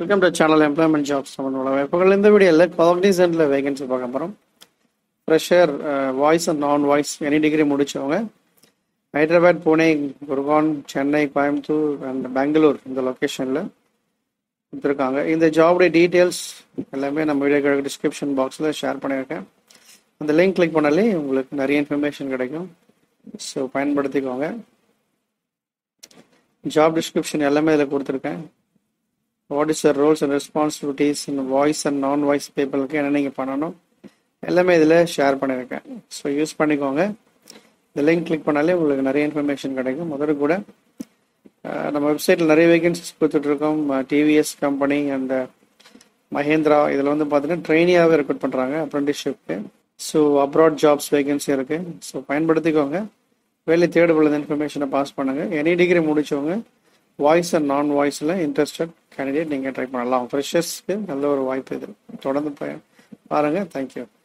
welcome to channel employment jobs நம்மளோட வாய்ப்புகள் இந்த வீடியோவில் காக்னிசன்ட்ல வேகன்சி பார்க்க போகிறோம் fresher voice and non voice any degree முடிச்சவங்க ஹைதராபாத் புனே குர்கான் சென்னை கோயம்புத்தூர் அண்ட் பெங்களூர் இந்த லொக்கேஷனில் கொடுத்துருக்காங்க இந்த ஜாபுடைய டீட்டெயில்ஸ் எல்லாமே நம்ம வீடியோ டிஸ்கிரிப்ஷன் பாக்ஸில் ஷேர் பண்ணியிருக்கேன் அந்த லிங்க் கிளிக் பண்ணாலே உங்களுக்கு நிறைய இன்ஃபர்மேஷன் கிடைக்கும் ஸோ பயன்படுத்திக்கோங்க ஜாப் டிஸ்கிரிப்ஷன் எல்லாமே இதில் கொடுத்துருக்கேன் what is your roles and responsibilities இந்த வாய்ஸ் அண்ட் நான் வாய்ஸ் பீப்புளுக்கு என்ன நீங்கள் பண்ணணும் எல்லாமே இதில் ஷேர் பண்ணியிருக்கேன் ஸோ யூஸ் பண்ணிக்கோங்க இந்த லிங்க் கிளிக் பண்ணாலே உங்களுக்கு நிறைய இன்ஃபர்மேஷன் கிடைக்கும் முதல்ல கூட அஹ், நம்ம வெப்சைட்டில் நிறைய வேகன்சிஸ் கொடுத்துட்ருக்கோம் டிவிஎஸ் கம்பெனி அண்ட் மஹேந்திரா இதில் வந்து பார்த்தீங்கன்னா ட்ரெயினியாகவே ரெக்ரூட் பண்ணுறாங்க அப்ரெண்டிஸ்ஷிப்க்கு ஸோ அப்ராட் ஜாப்ஸ் வேகன்சி இருக்குது ஸோ பயன்படுத்திக்கோங்க வேலை தேடுபடுறது இன்ஃபர்மேஷனை பாஸ் பண்ணுங்கள் எனி டிகிரி முடிச்சவங்க வாய்ஸ் அண்ட் நான் வாய்ஸில் இன்ட்ரெஸ்டட் கேண்டிடேட் நீங்கள் ட்ரை பண்ணலாம் ஃப்ரெஷர்ஸ்க்கு நல்ல ஒரு வாய்ப்பு இது தொடர்ந்து ப- பாருங்க தேங்க்யூ